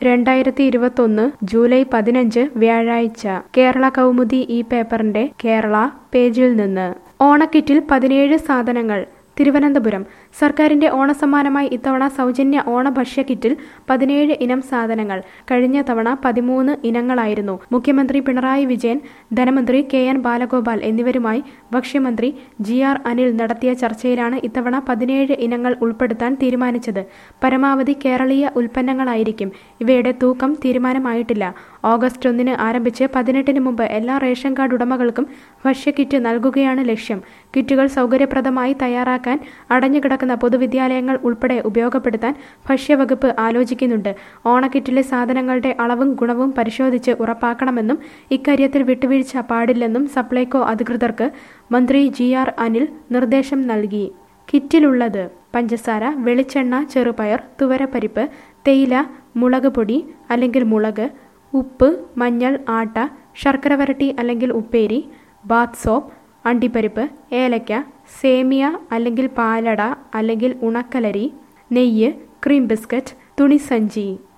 രണ്ടായിരത്തി ഇരുപത്തൊന്ന് ജൂലൈ പതിനഞ്ച് വ്യാഴാഴ്ച കേരള കൗമുദി ഈ പേപ്പറിന്റെ കേരള പേജിൽ നിന്ന് ഓണക്കിറ്റിൽ പതിനേഴ് സാധനങ്ങൾ തിരുവനന്തപുരം സർക്കാരിന്റെ ഓണസമ്മാനമായി ഇത്തവണ സൗജന്യ ഓണഭക്ഷ്യ കിറ്റിൽ പതിനേഴ് ഇനം സാധനങ്ങൾ കഴിഞ്ഞ തവണ പതിമൂന്ന് ഇനങ്ങളായിരുന്നു മുഖ്യമന്ത്രി പിണറായി വിജയൻ ധനമന്ത്രി കെ എൻ ബാലഗോപാൽ എന്നിവരുമായി ഭക്ഷ്യമന്ത്രി ജി ആർ അനിൽ നടത്തിയ ചർച്ചയിലാണ് ഇത്തവണ പതിനേഴ് ഇനങ്ങൾ ഉൾപ്പെടുത്താൻ തീരുമാനിച്ചത് പരമാവധി കേരളീയ ഉൽപ്പന്നങ്ങളായിരിക്കും ഇവയുടെ തൂക്കം തീരുമാനമായിട്ടില്ല ഓഗസ്റ്റ് ഒന്നിന് ആരംഭിച്ച് പതിനെട്ടിന് മുമ്പ് എല്ലാ റേഷൻ കാർഡ് ഉടമകൾക്കും ഭക്ഷ്യക്കിറ്റ് നൽകുകയാണ് ലക്ഷ്യം കിറ്റുകൾ സൗകര്യപ്രദമായി തയ്യാറാക്കാൻ അടഞ്ഞുകിടക്കുന്ന പൊതുവിദ്യാലയങ്ങൾ ഉൾപ്പെടെ ഉപയോഗപ്പെടുത്താൻ ഭക്ഷ്യവകുപ്പ് ആലോചിക്കുന്നുണ്ട് ഓണക്കിറ്റിലെ സാധനങ്ങളുടെ അളവും ഗുണവും പരിശോധിച്ച് ഉറപ്പാക്കണമെന്നും ഇക്കാര്യത്തിൽ വിട്ടുവീഴ്ച പാടില്ലെന്നും സപ്ലൈകോ അധികൃതർക്ക് മന്ത്രി ജി ആർ അനിൽ നിർദ്ദേശം നൽകി കിറ്റിലുള്ളത് പഞ്ചസാര വെളിച്ചെണ്ണ ചെറുപയർ തുവരപ്പരിപ്പ് തേയില മുളക് പൊടി അല്ലെങ്കിൽ മുളക് ഉപ്പ് മഞ്ഞൾ ആട്ട ശർക്കര വരട്ടി അല്ലെങ്കിൽ ഉപ്പേരി ബാത്ത് സോപ്പ് അണ്ടിപ്പരിപ്പ് ഏലയ്ക്ക സേമിയ അല്ലെങ്കിൽ പാലട അല്ലെങ്കിൽ ഉണക്കലരി നെയ്യ് ക്രീം ബിസ്ക്കറ്റ് തുണിസഞ്ചി